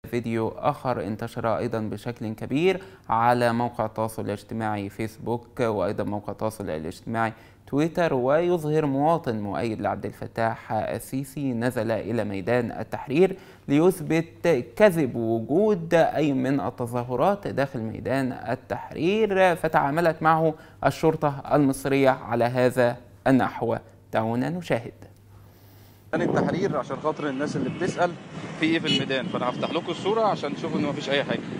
فيديو آخر انتشر أيضا بشكل كبير على موقع التواصل الاجتماعي فيسبوك وأيضا موقع التواصل الاجتماعي تويتر ويظهر مواطن مؤيد لعبد الفتاح السيسي نزل إلى ميدان التحرير ليثبت كذب وجود أي من التظاهرات داخل ميدان التحرير فتعاملت معه الشرطة المصرية على هذا النحو دعونا نشاهد ميدان التحرير عشان خاطر الناس اللي بتسال في ايه في الميدان فانا هفتح لكم الصوره عشان تشوفوا ان مفيش اي حاجه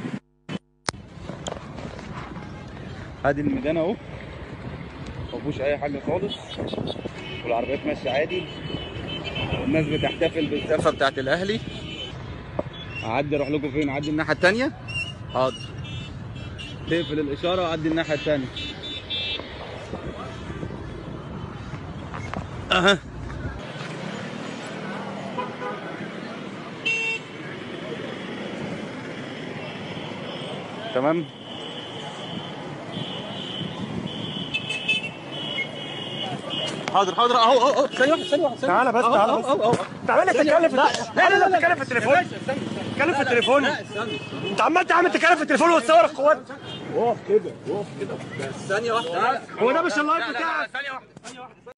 ادي الميدان اهو مفيهوش اي حاجه خالص والعربيات ماشيه عادي والناس بتحتفل بالزفه بتاعت الاهلي اعدي اروح لكم فين اعدي الناحيه الثانيه حاضر تقفل الاشاره واعدي الناحيه الثانيه اها تمام حاضر حاضر اهو اهو اهو ثانية واحدة ثانية واحدة تعالى بس تعالى بس اهو اهو انت عمال تتكلم في لا لا لا بتتكلم في التليفون تتكلم في التليفون انت عمال تعمل تتكلم في التليفون وتصور القوات اقف كده اقف كده بس ثانية واحدة هو ده مش اللايف بتاعك ثانية واحدة